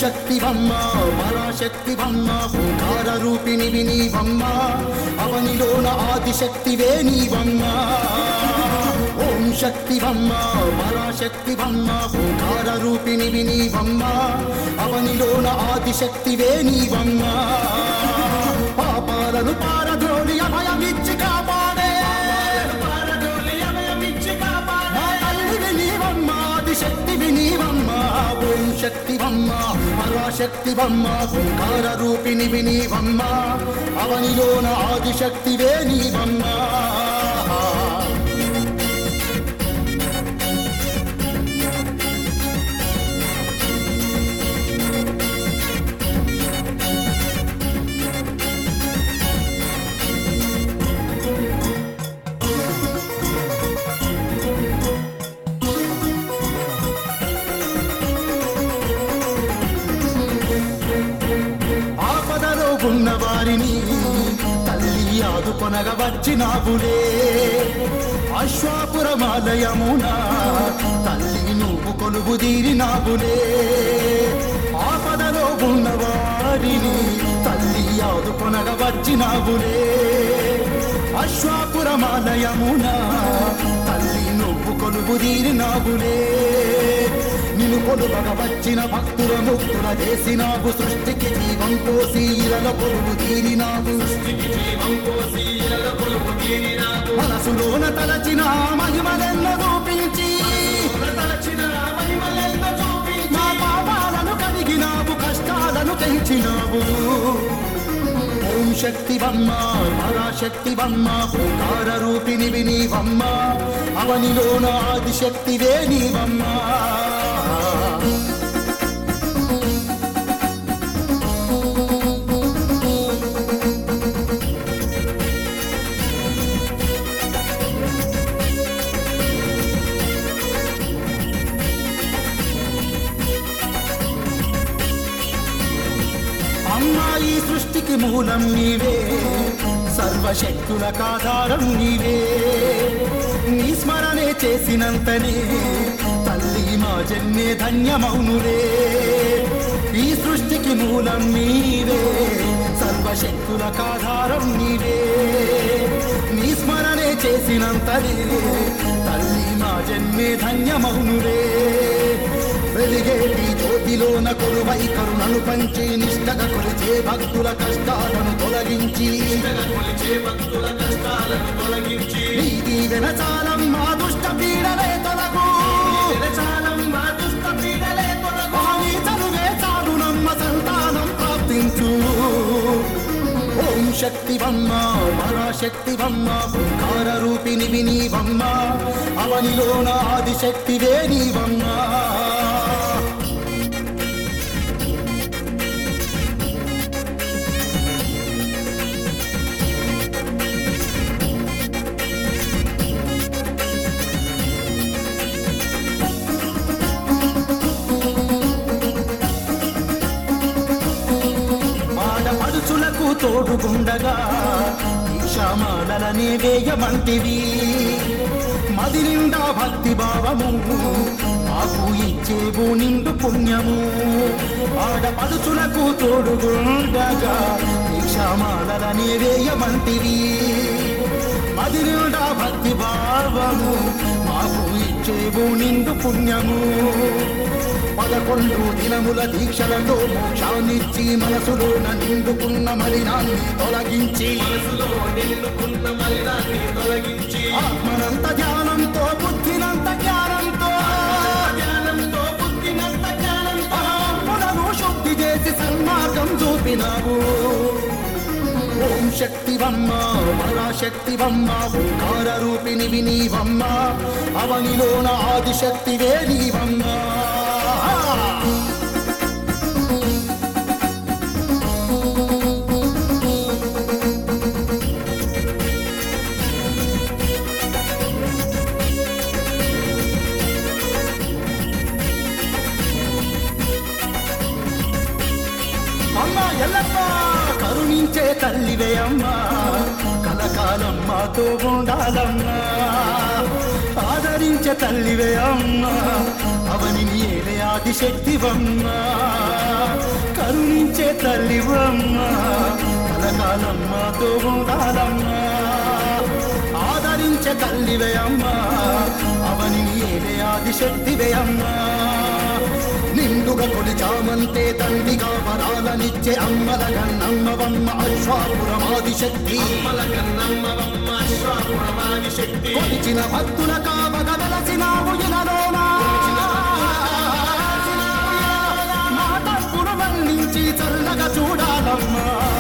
శక్తివమ్మ పరాశక్తివమ్మ ఓంకార రూపిణి వినీవమ్మ అవనిలోన ఆదిశక్తివే నీవమ్మ ఓం శక్తివమ్మ పరాశక్తివమ్మ ఓంకార రూపిణి వినీవమ్మ అవనిలోన ఆదిశక్తివే నీవమ్మ పాపాలను పారద్రోలి అభయమిచ్చి కాపాడే మా తల్లివి నీవమ్మ ఆదిశక్తివి నీవమ్మ ఓం శక్తివమ్మ పరాశక్తివమ్మ ఓంకార రూపిణివి నీవమ్మ అవనిలోన ఆదిశక్తివే నీవమ్మ ఆపదలో ఉన్న వారిని తల్లి ఆదుకొనగ వచ్చినావులే అశ్వాపురమాలయమున తల్లి నువ్వు కొలువు తీరినావులే ఆపదలో ఉన్న వారిని తల్లి ఆదుకొనగ వచ్చినావులే అశ్వాపురమాలయమున తల్లి నువ్వు కొలువు తీరినావులే నిన్ను కొలువగ వచ్చిన భక్తుల ముక్తుల చేసినావు సృష్టికి జీవం పోసి ఇరల కొలువు తీరినావు మనసులోన తలచిన మహిమలెన్న చూపించి మా పాపాలను కడిగినావు కష్టాలను తెంచినావు ఓం శక్తివమ్మ పరాశక్తివమ్మ ఓంకార రూపిణి వినీవమ్మ అవనిలోన ఆదిశక్తివే నీవమ్మ అమ్మా ఈ సృష్టికి మూలం నీవే సర్వశక్తులకు ఆధారం నీవే నీ స్మరణే చేసినంతనే తల్లి మా జన్మే ధన్యమౌనులే ఈ సృష్టికి మూలం నీవే సర్వశక్తులకు ఆధారం నీవే నీ స్మరణే చేసినంతనే తల్లి మా జన్మే ధన్యమౌనులే వెలిగేటి జ్యోతిలోన కొలువై కరుణను పంచి నిష్టగా కొలిచే భక్తుల కష్టాలను తొలగించి నీ దీవెన చాలం మా దుష్ట పీడలే తొలగు నీ చదువే చాలు నమ్మ సంతానం ప్రాప్తించు ఓం శక్తివమ్మ పరాశక్తివమ్మ ఓంకార రూపిణి వినీవమ్మ అవనిలోన ఆదిశక్తివే నీవమ్మ ఆడపడుచులకు తోడుగుండగా ఈశామాలనే వేయమంటివి మది నిండా భక్తి భావము మాకు ఇచ్చేవు నిండు పుణ్యము ఆడపడుచులకు తోడుగుండగా ఈశామాలనే వేయమంటివి మది నిండా భక్తి భావము మాకు ఇచ్చేవు నిండు పుణ్యము పదకొండు దినముల దీక్షలలో మోక్షాన్నిచ్చి మనసులోన నిండుకున్న మలినాన్ని తొలగించి ఆత్మనంత ధ్యానంతో బుద్ధినంత జ్ఞానంతో అహంపులను శుద్ధి చేసి సన్మార్గం చూపినావు ఓం శక్తివమ్మ పరాశక్తివమ్మ ఓంకార రూపిణి వినీవమ్మ అవనిలోన ఆదిశక్తివే నీవమ్మ అమ్మ ఎల్లప్ప కరుణించే తల్లివే అమ్మ కలకాలం మాతో ఉండాలమ్మా ఆదరించే తల్లివే అమ్మ అవని ఏలే ఆదిశక్తివమ్మ కరుణించే తల్లివమ్మ కలకాలమ్మతో ఉండాలమ్మా ఆదరించే తల్లివే అమ్మా అవని ఏలే ఆదిశక్తివే అమ్మా నిండుగా కొలిచామంతే తండ్రిగా వరాలనిచ్చే అమ్మల గన్నమ్మవమ్మ అశ్వాపురమాదిశక్తి కొలిచిన భక్తుల కావగ వెలసినావు ఇలలోనా మా తప్పును మన్నించి చల్లగా చూడాలమ్మా